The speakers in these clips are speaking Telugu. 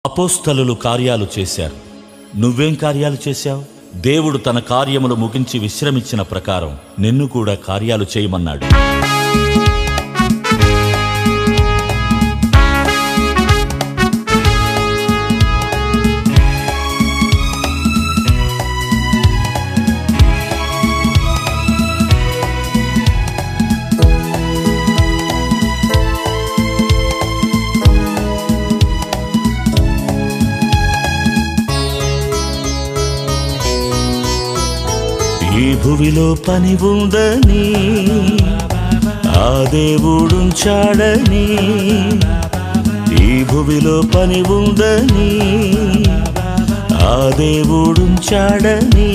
అపోస్తలులు కార్యాలు చేశారు నువ్వేం కార్యాలు చేశావు దేవుడు తన కార్యములు ముగించి విశ్రమించిన ప్రకారం నిన్ను కూడా కార్యాలు చేయమన్నాడు ఈ భువిలో పని ఉందని ఆ దేవుడుంచాడని ఈ భువిలో పని ఉందని ఆ దేవుడుంచాడని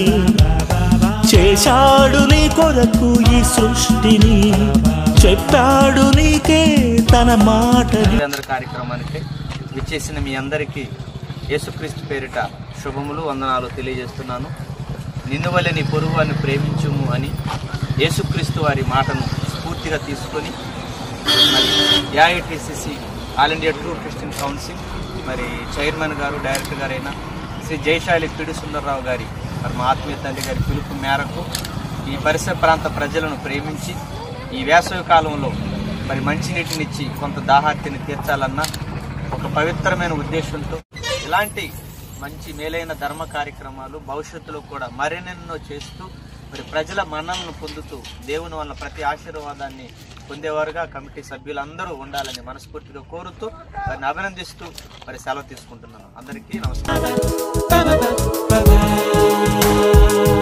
చేశాడు నీ కొరకు ఈ సృష్టిని చెప్పాడు నీకే తన మాటని అందరి కార్యక్రమానికి విచ్చేసిన మీ అందరికీ యేసుక్రీస్తు పేరిట శుభములు వందనాలు తెలియజేస్తున్నాను నిన్ను వల్ల నీ పొరుగువాన్ని ప్రేమించుము అని యేసుక్రీస్తు వారి మాటను స్ఫూర్తిగా తీసుకొని మరి AITCC all India true Christian council మరి చైర్మన్ గారు డైరెక్టర్ గారైన శ్రీ జయశాలి పిడి సుందరరావు గారి మరి మా ఆత్మీయ తండ్రి గారి పిలుపు మేరకు ఈ పరిసర ప్రాంత ప్రజలను ప్రేమించి ఈ వేసవి కాలంలో మరి మంచినీటినిచ్చి కొంత దాహార్తిని తీర్చాలన్న ఒక పవిత్రమైన ఉద్దేశంతో ఇలాంటి మంచి మేలైన ధర్మ కార్యక్రమాలు భవిష్యత్తులో కూడా మరిన్నెన్నో చేస్తూ మరి ప్రజల మన్నలను పొందుతూ దేవుని వల్ల ప్రతి ఆశీర్వాదాన్ని పొందేవారుగా కమిటీ సభ్యులందరూ ఉండాలని మనస్ఫూర్తిగా కోరుతూ వారిని అభినందిస్తూ మరి సెలవు తీసుకుంటున్నాను అందరికీ నమస్కారం